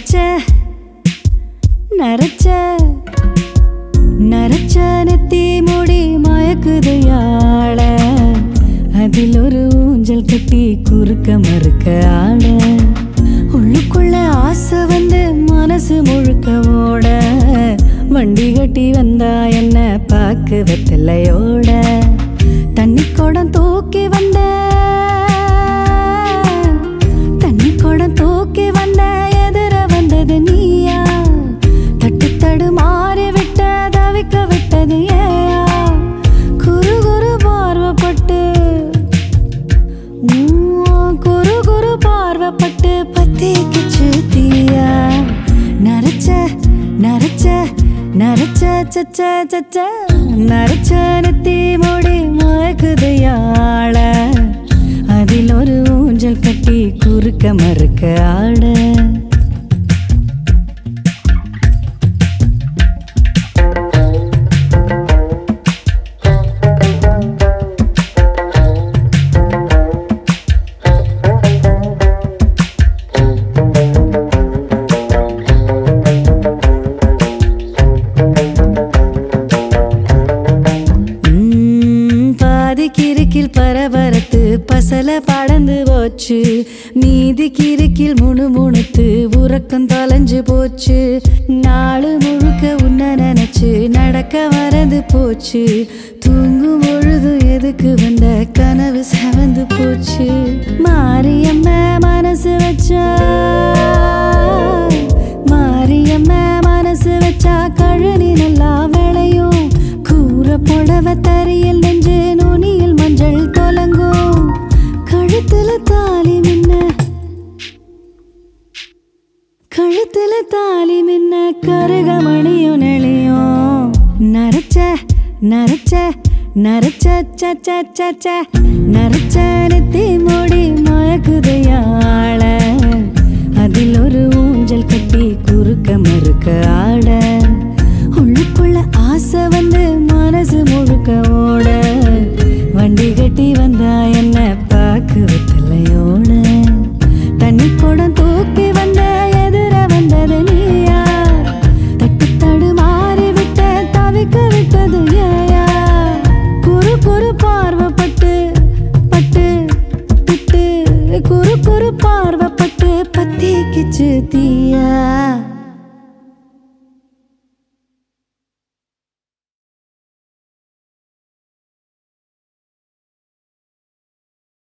நரைச்ச நரைச்ச நரைச்ச நெத்தி முடி மயக்குதையாள அதில் ஒரு ஊஞ்சல் கட்டி குறுக்க மறுக்க ஆட உள்ளுக்குள்ள ஆசை வந்து மனசு முழுக்க ஓட வண்டி கட்டி வந்தா என்ன பாக்கு வெத்தலையோட தண்ணி குடம் தூக்கி வந்த தண்ணி குடம் தூக்கி வந்த எதிர வந்தது நீயா தட்டு தடு மாறி விட்ட தவிக்க விட்டது ஏயா குரு குரு பார்வப்பட்டு உம், குரு குரு பார்வப்பட்டு பத்திக்கிச்சு தீயா நரைச்ச நரைச்ச நரைச்ச சச்ச சச்ச நரைச்ச நெத்தி மூடி மயக்குதையாள அதில் ஒரு ஊஞ்சல் கட்டி குறுக்க மறுக்க ஆட உம், பாதி கிறுக்கில் பரபரத்து பசல படந்து போச்சு மீதி கிறுக்கில் முணுமுணுத்து உறக்கம் தொலைஞ்சு போச்சு நாளு முழுக்க உன்ன நினைச்சு நடக்க வரது போச்சு தூங்கும் பொழுது எதுக்கு வந்த கனவு செவந்து போச்சு மாரியம்ம மனசு வச்சா மாரியம்ம மனசு வச்சா கழுனி நல்லா விளையும் கூற புடவ தரையில் நெஞ்சு நுனியில் மஞ்சள் தொலங்கும் கழுத்துல தாலி மின்ன கழுத்துல தாலி மின்ன கருகமணியும் நெளியும் நரைச்ச நரைச்ச நரைச்ச ச ச ச ச நரைச்ச நெத்தி மூடி மயக்குதையாள அதில் ஒரு ஊஞ்சல் கட்டி குறுக்க மறுக்க ஆட உள்ளுக்குள்ள ஆசை வந்து மனசு முழுக்க ஓட